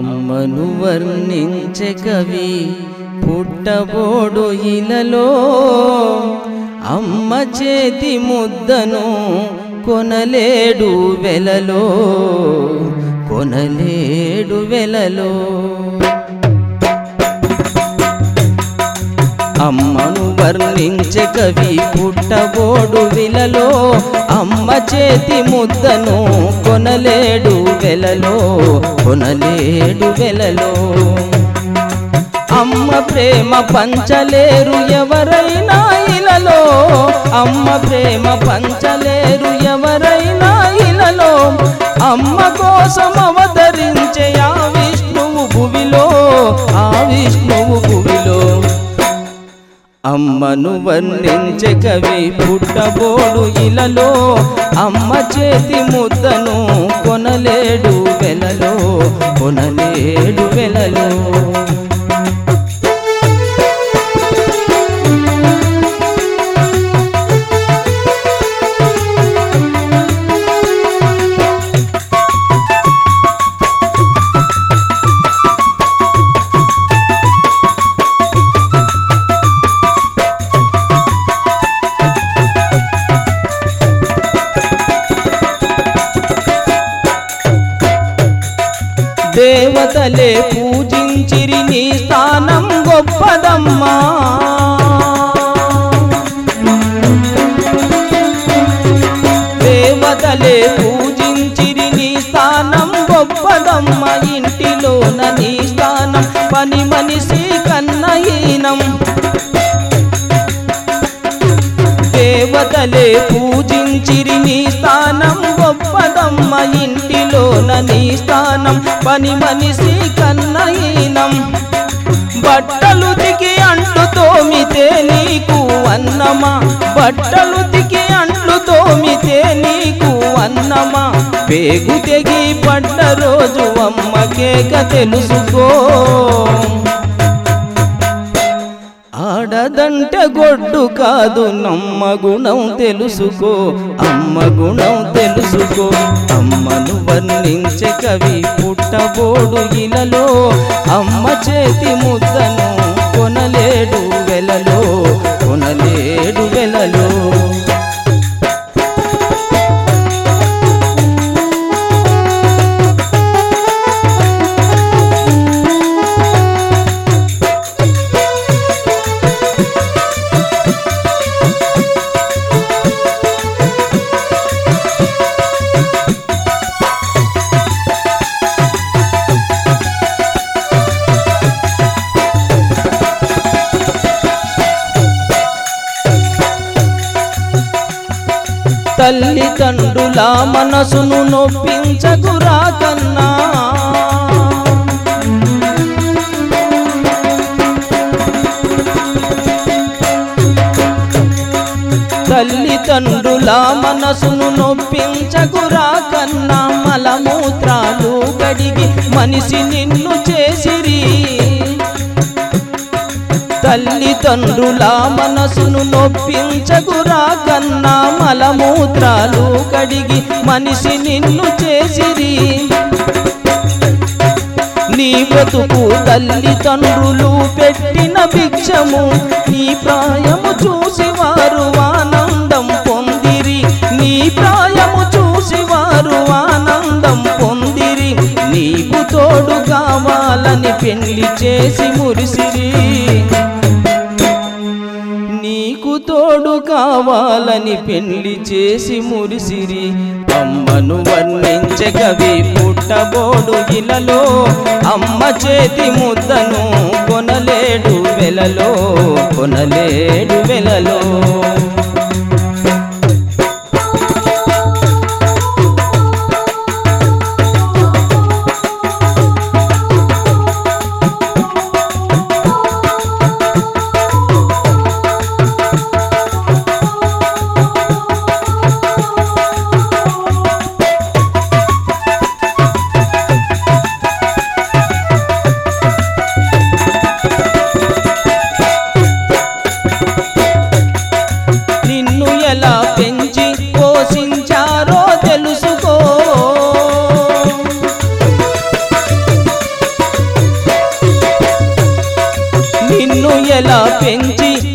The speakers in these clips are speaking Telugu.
అమ్మను వర్ణించే కవి పుట్టబోడు ఇలలో అమ్మ చేతి ముద్దను కొనలేడు వెలలో కొనలేడు వెలలో అమ్మను వర్ణించే కవి పుట్టబోడు విలలో అమ్మ చేతి ముద్దను కొనలేడు వెలలో కొనలేడు వెలలో అమ్మ ప్రేమ పంచలేరు ఎవరైనా ఇలలో అమ్మ ప్రేమ పంచలేరు ఎవరైనా ఇలలో అమ్మ కోసం అవతరించే ఆ విష్ణువు భువిలో ఆ విష్ణువు భువిలో అమ్మను వర్ణించే కవి పుట్టబోడు ఇలలో అమ్మ చేతి ముద్దను కొనలేడు వెలలో కొనలేడు వెలలో దేవతలే పూజించిరి నీ స్థానం గొప్పదమ్మా దేవతలే పూజించిరి నీ స్థానం గొప్పదమ్మ ఇంటిలోన నీ స్థానం పని మనిషి కన్నహీనం దేవతలే పూజించిరి నీ స్థానం గొప్పదమ్మ ఇంటిలోన నీ స్థానం పని మనిషి కన్నహీనం బట్టలు దిగి అంట్లు తోమితే నీకు అన్నమా బట్టలు దిగి అంట్లు తోమితే నీకు అన్నమా పేగు తెగి పడ్డ రోజు అమ్మకేక తెలుసుకో ఆడదంటే గొడ్డు కాదు నమ్మ గుణం తెలుసుకో అమ్మ గుణం తెలుసుకో అమ్మను వర్ణించే కవి పుట్టబోడు ఇలలో అమ్మ చేతి ముద్దను కొనలేడు వెలలో కొనలేడు వెలలో తల్లిదండ్రుల మనసును నొప్పించకురా కన్నా తల్లిదండ్రుల మనసును నొప్పించకురా కన్నా మలమూత్రాలు గడిగి మనిషి నిన్ను చేసిరి తల్లిదండ్రుల మనసును నొప్పించగురా కన్నా మలమూత్రాలు కడిగి మనిషి నిన్ను చేసిరి నీ బ్రతుకు తల్లిదండ్రులు పెట్టిన భిక్షము నీ ప్రాయము చూసి వారు ఆనందం పొందిరి నీ ప్రాయము చూసి వారు ఆనందం పొందిరి నీకు తోడు కావాలని పెళ్లి చేసి మురిసిరి నీకు తోడు కావాలని పెళ్లి చేసి మురిసిరి అమ్మను వర్ణించే కవి పుట్టబోడు ఇలలో అమ్మ చేతి ముద్దను కొనలేడు వెలలో కొనలేడు వెలలో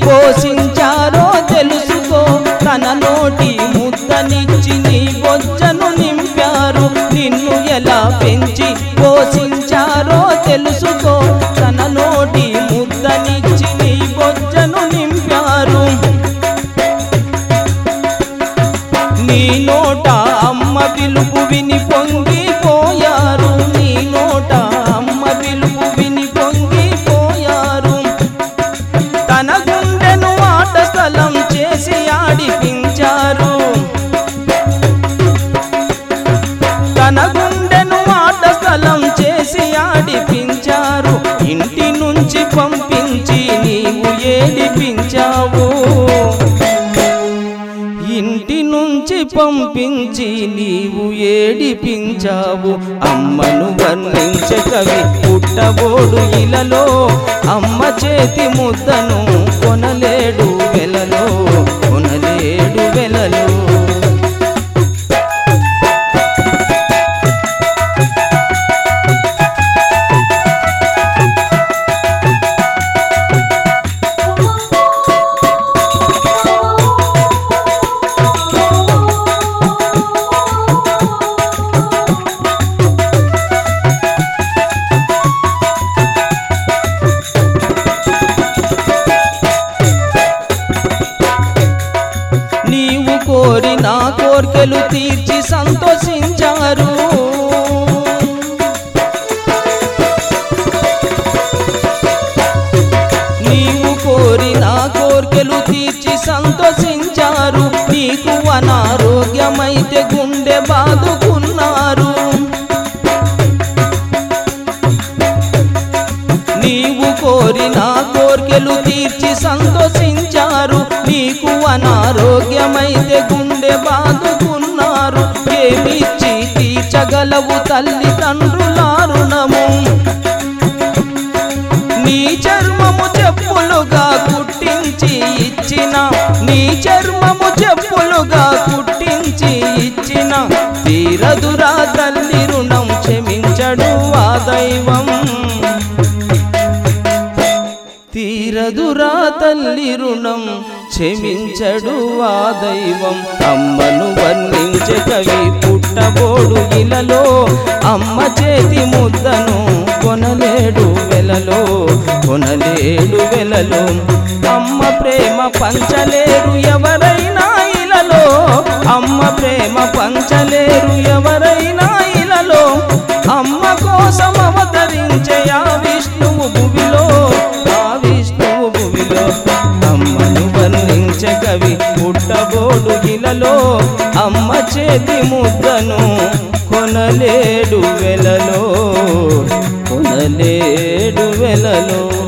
పోషించారో తెలుసుకో తన నోటి ముద్దనిచ్చి నీ బొజ్జను నింపారు నిన్ను ఎలా పెంచి పోషించారో తెలుసుకో తన నోటి ముద్దనిచ్చి నీ బొజ్జను నింపారు నీ నోట అమ్మ పిలుపు విని పొంగిపోయారు నీ నోట అమ్మ పిలుపు విని పొంగిపోయారు తన గుండెను ఆట స్థలం చేసి ఆడిపించారు తన గుండెను ఆట స్థలం చేసి ఆడిపించారు ఇంటి నుంచి పంపించి నీవు ఏడిపించావు ఇంటి నుంచి పంపించి నీవు ఏడిపించావు అమ్మను వర్ణించ కవి పుట్టబోడు ఇలలో అమ్మ చేతి ముద్దను కొనలేడు వెలలో కొనలేడు వెలలో నీవు కోరిన కోర్కెలు తీర్చి సంతోషించారు నీవు కోరిన కోర్కెలు తీర్చి సంతోషించారు నీకు అనారోగ్యమైతే గుండె బాదుకున్నారు నీవు కోరిన కోర్కెలు తీర్చి సంతోషించారు నీకు అనారోగ్యమైతే గుండె బాదుకున్నారు ఏమిచ్చి తీర్చగలవు తల్లి తండ్రులారుణము నీ చర్మము చెప్పులుగా కుట్టించి ఇచ్చిన నీ చర్మము చెప్పులుగా కుట్టించి ఇచ్చిన తీరదురా తల్లి రుణం క్షమించడు ఆ దైవం తీరదురా తల్లి రుణం క్షమించడు ఆ దైవం అమ్మను వర్ణించే కవి పుట్టబోడు ఇలలో అమ్మ చేతి ముద్దను కొనలేడు వెలలో కొనలేడు వెలలో అమ్మ ప్రేమ పంచలేరు ఎవరైనా ఇలలో అమ్మ ప్రేమ పంచలేరు ఎవరైనా ఇలలో అమ్మ కోసం అవతరించే ఆ విష్ణువు భువిలో ఆ విష్ణువు భువిలో అమ్మను వర్ణించే కవి పుట్టబోడు ఇలలో అమ్మ చేతి ముద్దను కొనలేడు వెలలో కొనలేడు వెలలో